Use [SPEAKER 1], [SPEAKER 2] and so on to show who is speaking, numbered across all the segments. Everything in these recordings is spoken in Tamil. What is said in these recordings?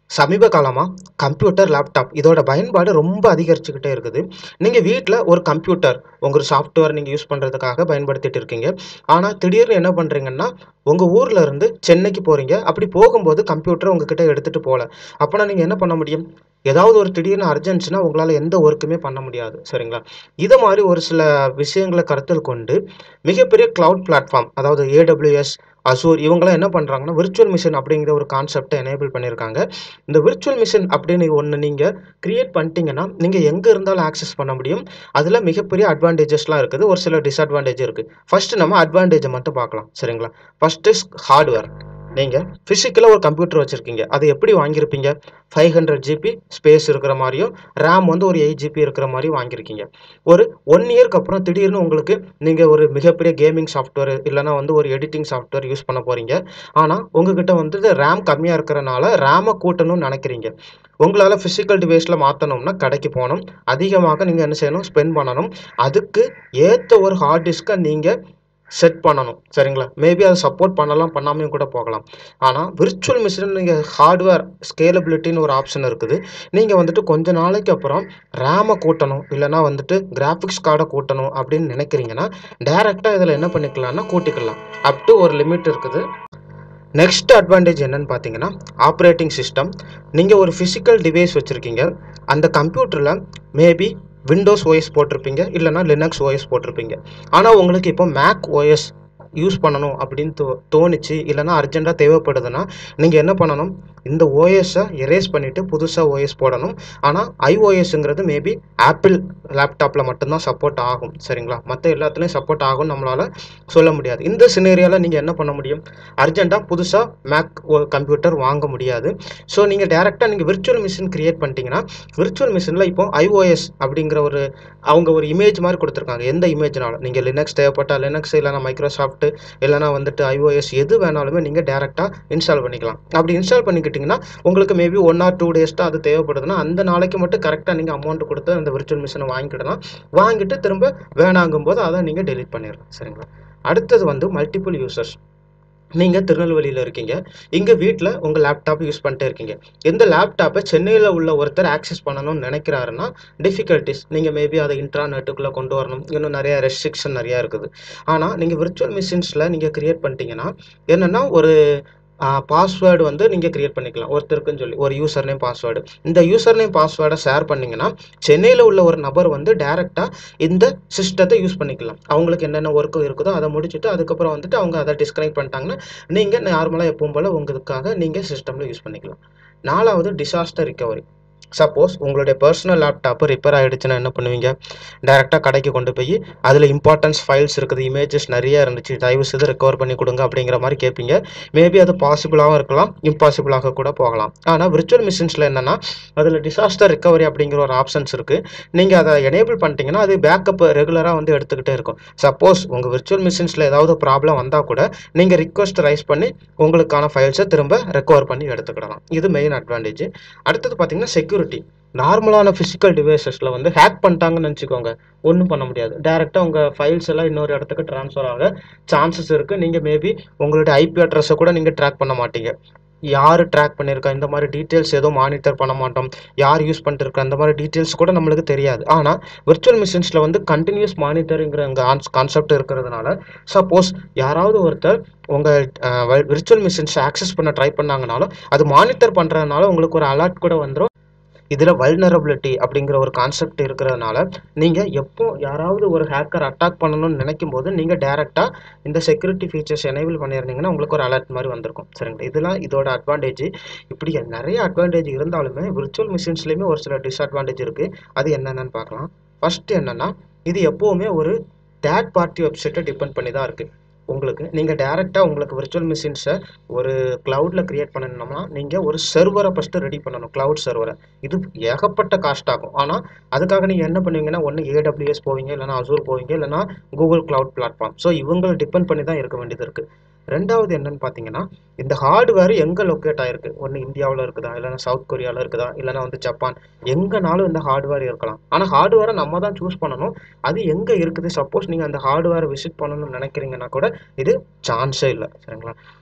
[SPEAKER 1] சமீப காலமாக கம்ப்யூட்டர் லேப்டாப் இதோட பயன்பாடு ரொம்ப அதிகரிச்சுக்கிட்டே இருக்குது நீங்கள் வீட்டில் ஒரு கம்ப்யூட்டர் உங்கள் சாஃப்ட்வேர் நீங்கள் யூஸ் பண்ணுறதுக்காக பயன்படுத்திட்டு இருக்கீங்க ஆனால் திடீர்னு என்ன பண்ணுறீங்கன்னா உங்கள் ஊரில் இருந்து சென்னைக்கு போகிறீங்க அப்படி போகும்போது கம்ப்யூட்டரை உங்ககிட்ட எடுத்துகிட்டு போகல அப்போனா நீங்கள் என்ன பண்ண முடியும் ஏதாவது ஒரு திடீர்னு அர்ஜென்ட்ஸ்னா உங்களால் எந்த ஒர்க்குமே பண்ண முடியாது சரிங்களா இது மாதிரி ஒரு சில விஷயங்களை கருத்தில் கொண்டு மிகப்பெரிய க்ளவுட் பிளாட்ஃபார்ம் அதாவது ஏடபிள்யூஎஸ் அசூர் இவங்களாம் என்ன பண்ணுறாங்கன்னா விர்ச்சுவல் மிஷின் அப்படிங்கிற ஒரு கான்செப்டை எனேபிள் பண்ணியிருக்காங்க இந்த விர்ச்சுவல் மிஷின் அப்படின்னு ஒன்று நீங்கள் க்ரியேட் பண்ணிட்டீங்கன்னா நீங்கள் எங்கே இருந்தாலும் ஆக்சஸ் பண்ண முடியும் அதில் மிகப்பெரிய அட்வான்டேஜஸ்லாம் இருக்குது ஒரு சில டிஸ்அட்வான்டேஜ் இருக்குது ஃபஸ்ட்டு நம்ம அட்வான்டேஜை மட்டும் பார்க்கலாம் சரிங்களா ஃபஸ்ட்டு ஹார்ட்வேர் நீங்கள் ஃபிசிக்கலாக ஒரு கம்ப்யூட்டர் வச்சுருக்கீங்க அது எப்படி வாங்கியிருப்பீங்க ஃபைவ் ஹண்ட்ரட் ஜிபி ஸ்பேஸ் இருக்கிற மாதிரியும் ரேம் வந்து ஒரு எயிட் ஜிபி இருக்கிற மாதிரி வாங்கியிருக்கீங்க ஒரு ஒன் இயர்க்கு அப்புறம் திடீர்னு உங்களுக்கு நீங்கள் ஒரு மிகப்பெரிய கேமிங் சாஃப்ட்வேர் இல்லைனா வந்து ஒரு எடிட்டிங் சாஃப்ட்வேர் யூஸ் பண்ண போகிறீங்க ஆனால் உங்ககிட்ட வந்து ரேம் கம்மியாக இருக்கிறனால ரேமை கூட்டணும்னு நினைக்கிறீங்க உங்களால் ஃபிசிக்கல் டிவைஸில் மாற்றணும்னா கடைக்கு போகணும் அதிகமாக நீங்கள் என்ன செய்யணும் ஸ்பெண்ட் பண்ணணும் அதுக்கு ஏற்ற ஒரு ஹார்ட் டிஸ்க்கை நீங்கள் செட் பண்ணணும் சரிங்களா மேபி அதை சப்போர்ட் பண்ணலாம் பண்ணாமையும் கூட போகலாம் ஆனால் விர்ச்சுவல் மிஷின் நீங்கள் ஹார்ட்வேர் ஸ்கேலபிலிட்டின்னு ஒரு ஆப்ஷன் இருக்குது நீங்கள் வந்துட்டு கொஞ்ச நாளைக்கு அப்புறம் ரேமை கூட்டணும் இல்லைனா வந்துட்டு கிராஃபிக்ஸ் கார்டை கூட்டணும் அப்படின்னு நினைக்கிறீங்கன்னா டேரெக்டாக இதில் என்ன பண்ணிக்கலாம்னா கூட்டிக்கலாம் அப் டு ஒரு லிமிட் இருக்குது நெக்ஸ்ட் அட்வான்டேஜ் என்னன்னு பார்த்தீங்கன்னா ஆப்ரேட்டிங் சிஸ்டம் நீங்கள் ஒரு ஃபிசிக்கல் டிவைஸ் வச்சுருக்கீங்க அந்த கம்ப்யூட்டரில் மேபி விண்டோஸ் ஓஎஸ் போட்டிருப்பீங்க இல்லைனா லினக்ஸ் ஓஎஸ் போட்டிருப்பீங்க ஆனால் உங்களுக்கு இப்போ மேக் ஓஎஸ் யூஸ் பண்ணணும் அப்படின்னு தோ தோணுச்சு இல்லைனா அர்ஜெண்ட்டாக தேவைப்படுதுன்னா நீங்கள் என்ன பண்ணணும் இந்த ஓஎஸை எரேஸ் பண்ணிவிட்டு புதுசாக ஓஎஸ் போடணும் ஆனால் ஐஓஎஸ்ங்கிறது மேபி ஆப்பிள் லேப்டாப்பில் மட்டும்தான் சப்போர்ட் ஆகும் சரிங்களா மற்ற எல்லாத்துலேயும் சப்போர்ட் ஆகும் நம்மளால் சொல்ல முடியாது இந்த சினேரியாவில் நீங்கள் என்ன பண்ண முடியும் அர்ஜெண்ட்டாக புதுசாக மேக் கம்ப்யூட்டர் வாங்க முடியாது ஸோ நீங்கள் டேரெக்டாக நீங்கள் விர்ச்சுவல் மிஷின் க்ரியேட் பண்ணிட்டீங்கன்னா விர்ச்சுவல் மிஷினில் இப்போ ஐஓஎஸ் அப்படிங்கிற ஒரு அவங்க ஒரு இமேஜ் மாதிரி கொடுத்துருக்காங்க எந்த இமேஜ்னாலும் நீங்கள் லினக்ஸ் தேவைப்பட்டால் லினக்ஸ் இல்லைனா மைக்ரோசாஃப்ட் இல்லைனா வந்துட்டு ஐஓஎஸ் எது வேணாலுமே நீங்கள் டேரெக்டாக இன்ஸ்டால் பண்ணிக்கலாம் அப்படி இன்ஸ்டால் பண்ணிக்கிட்டிங்கன்னா உங்களுக்கு maybe one or two days தான் அது தேவைப்படுதுன்னா அந்த நாளைக்கு மட்டும் கரெக்டாக நீங்கள் அமௌண்ட் கொடுத்து அந்த விர்ச்சுவல் மிஷினை வாங்கிக்கிடலாம் வாங்கிட்டு திரும்ப வேணாங்கும் போது அதை நீங்கள் டெலிட் பண்ணிடலாம் சரிங்களா அடுத்தது வந்து மல்டிபிள் யூசர்ஸ் நீங்கள் திருநெல்வேலியில் இருக்கீங்க இங்கே வீட்டில் உங்கள் லேப்டாப் யூஸ் பண்ணிட்டே இருக்கீங்க இந்த லேப்டாப்பை சென்னையில் உள்ள ஒருத்தர் ஆக்சஸ் பண்ணணும்னு நினைக்கிறாருன்னா டிஃபிகல்ட்டிஸ் நீங்கள் மேபி அதை இன்ட்ராநெட்டுக்குள்ளே கொண்டு வரணும் இன்னும் நிறைய ரெஸ்ட்ரிக்ஷன் நிறையா இருக்குது ஆனால் நீங்கள் விர்ச்சுவல் மிஷின்ஸில் நீங்கள் க்ரியேட் பண்ணிட்டீங்கன்னா என்னென்னா ஒரு பாஸ்வேர்டு வந்து நீங்கள் க்ரியேட் பண்ணிக்கலாம் ஒருத்தருக்குன்னு சொல்லி ஒரு யூசர் நேம் பாஸ்வேர்டு இந்த யூசர் நேம் பாஸ்வேர்டை ஷேர் பண்ணிங்கன்னா சென்னையில் உள்ள ஒரு நபர் வந்து டேரெக்டாக இந்த சிஸ்டத்தை யூஸ் பண்ணிக்கலாம் அவங்களுக்கு என்னென்ன ஒர்க்கு இருக்குதோ அதை முடிச்சுட்டு அதுக்கப்புறம் வந்துட்டு அவங்க அதை டிஸ்கனெக்ட் பண்ணிட்டாங்கன்னா நீங்கள் நார்மலாக எப்பவும் போல் உங்களுக்காக நீங்கள் சிஸ்டமில் யூஸ் பண்ணிக்கலாம் நாலாவது டிசாஸ்டர் ரிகவரி சப்போஸ் உங்களுடைய பர்சனல் லேப்டாப்பு ரிப்பேர் ஆகிடுச்சுன்னா என்ன பண்ணுவீங்க டேரெக்டாக கடைக்கு கொண்டு போய் அதில் இம்பார்ட்டன்ஸ் ஃபைல்ஸ் இருக்குது இமேஜஸ் நிறைய இருந்துச்சு தயவு செய்து ரெக்கவர் பண்ணி கொடுங்க அப்படிங்கிற மாதிரி கேட்பீங்க மேபி அது பாசிபிளாகவும் இருக்கலாம் இம்பாசிபிளாக கூட போகலாம் ஆனால் விர்ச்சுவல் மிஷின்ஸில் என்னென்னா அதில் டிசாஸ்டர் ரிகவரி அப்படிங்கிற ஒரு ஆப்ஷன்ஸ் இருக்குது நீங்கள் அதை எனேபிள் பண்ணிட்டீங்கன்னா அது பேக்கப் ரெகுலராக வந்து எடுத்துக்கிட்டே இருக்கும் சப்போஸ் உங்கள் விர்ச்சுவல் மிஷின்ஸில் ஏதாவது ப்ராப்ளம் வந்தால் கூட நீங்கள் ரிக்வஸ்ட் ரைஸ் பண்ணி உங்களுக்கான ஃபைல்ஸை திரும்ப ரெக்கவர் பண்ணி எடுத்துக்கிடலாம் இது மெயின் அட்வான்டேஜ் அடுத்தது பார்த்தீங்கன்னா செக்யூரிட்டி நார்மலான ஃபிசிக்கல் டிவைசஸில் வந்து ஹேக் பண்ணிட்டாங்கன்னு நினச்சிக்கோங்க ஒன்றும் பண்ண முடியாது டேரெக்டாக உங்கள் ஃபைல்ஸ் எல்லாம் இன்னொரு இடத்துக்கு ட்ரான்ஸ்ஃபர் ஆக சான்சஸ் இருக்குது நீங்கள் மேபி உங்களுடைய ஐபி அட்ரஸை கூட நீங்கள் ட்ராக் பண்ண மாட்டீங்க யார் ட்ராக் பண்ணியிருக்கா இந்த மாதிரி டீட்டெயில்ஸ் எதுவும் மானிட்டர் பண்ண மாட்டோம் யார் யூஸ் பண்ணிருக்கா அந்த மாதிரி டீட்டெயில்ஸ் கூட நம்மளுக்கு தெரியாது ஆனால் விர்ச்சுவல் மிஷின்ஸில் வந்து கண்டினியூஸ் மானிட்டருங்கிற அங்கே கான்செப்ட் இருக்கிறதுனால சப்போஸ் யாராவது ஒருத்தர் உங்கள் விர்ச்சுவல் மிஷின்ஸ் ஆக்சஸ் பண்ண ட்ரை பண்ணாங்கனாலும் அது மானிட்டர் பண்ணுறதுனால உங்களுக்கு ஒரு அலர்ட் கூட வந்துடும் இதில் வல்னரபிலிட்டி அப்படிங்கிற ஒரு கான்செப்ட் இருக்கிறதுனால நீங்கள் எப்போ யாராவது ஒரு ஹேக்கர் அட்டாக் பண்ணணும்னு நினைக்கும் போது நீங்கள் டேரெக்டாக இந்த செக்யூரிட்டி ஃபீச்சர்ஸ் எனேபிள் பண்ணியிருந்தீங்கன்னா உங்களுக்கு ஒரு அலர்ட் மாதிரி வந்திருக்கும் சரிங்களா இதெல்லாம் இதோட அட்வான்டேஜ் இப்படி நிறைய அட்வான்டேஜ் இருந்தாலுமே விர்ச்சுவல் மிஷின்ஸ்லேயுமே ஒரு சில டிஸ்அட்வான்டேஜ் இருக்குது அது என்னென்னு பார்க்கலாம் ஃபஸ்ட்டு என்னென்னா இது எப்போவுமே ஒரு தேர்ட் பார்ட்டி வெப்சைட்டை டிபெண்ட் பண்ணி தான் இருக்குது உங்களுக்கு நீங்கள் டேரெக்டாக உங்களுக்கு விர்ச்சுவல் மிஷின்ஸை ஒரு க்ளவுடில் க்ரியேட் பண்ணணும்னா நீங்கள் ஒரு சர்வரை ஃபஸ்ட்டு ரெடி பண்ணணும் க்ளவுட் சர்வரை இது ஏகப்பட்ட காஸ்ட் ஆகும் ஆனால் அதுக்காக நீங்கள் என்ன பண்ணுவீங்கன்னா ஒன்று ஏடபிள்யூஎஸ் போவீங்க இல்லைனா அசூர் போவீங்க இல்லைனா கூகுள் க்ளவுட் பிளாட்ஃபார்ம் ஸோ இவங்களை டிபெண்ட் பண்ணி தான் இருக்க வேண்டியது இருக்குது ரெண்டாவது என்னன்னு பார்த்தீங்கன்னா இந்த ஹார்ட்வேர் எங்கே லொக்கேட் ஆயிருக்கு ஒன்று இந்தியாவில் இருக்குதா இல்லைனா சவுத் கொரியாவில் இருக்குதா இல்லைனா வந்து ஜப்பான் எங்கேனாலும் இந்த ஹார்ட்வேர் இருக்கலாம் ஆனால் ஹார்ட்வேரை நம்ம தான் சூஸ் பண்ணணும் அது எங்கே இருக்குது சப்போஸ் நீங்கள் அந்த ஹார்ட்வேரை விசிட் பண்ணணும்னு நினைக்கிறீங்கன்னா கூட இது சான்ஸே இல்லை சரிங்களா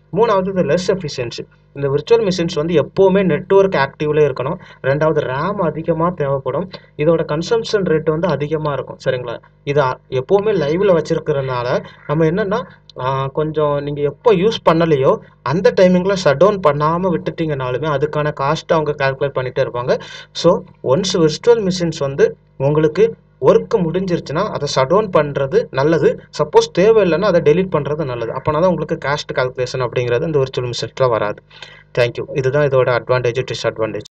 [SPEAKER 1] மூணாவது இது லெஸ் எஃபிஷியன்சி இந்த விர்ச்சுவல் மிஷின்ஸ் வந்து எப்போவுமே நெட்ஒர்க் ஆக்டிவ்ல இருக்கணும் ரெண்டாவது ரேம் அதிகமாக தேவைப்படும் இதோட கன்சம்ஷன் ரேட் வந்து அதிகமாக இருக்கும் சரிங்களா இது அ- எப்போவுமே லைவில் வச்சிருக்கிறதுனால நம்ம என்னன்னா ஆஹ், கொஞ்சம் நீங்கள் எப்போ யூஸ் பண்ணலையோ அந்த டைமிங்கில் ஷட் டவுன் பண்ணாமல் விட்டுட்டீங்கனாலுமே அதுக்கான காஸ்ட் அவங்க கால்குலேட் பண்ணிட்டே இருப்பாங்க ஸோ ஒன்ஸ் விர்ச்சுவல் மிஷின்ஸ் வந்து உங்களுக்கு ஒர்க் முடிஞ்சிருச்சுன்னா அதை ஷட் டவுன் பண்ணுறது நல்லது சப்போஸ் தேவையில்லைன்னா அதை டெலீட் பண்ணுறது நல்லது அப்போனா தான் உங்களுக்கு காஸ்ட் கால்குலேஷன் அப்படிங்கிறது இந்த விர்ச்சுவல் மிஷின்ஸில் வராது தேங்க்யூ இதுதான் இதோட அட்வான்டேஜ் டிஸ்அட்வான்டேஜ்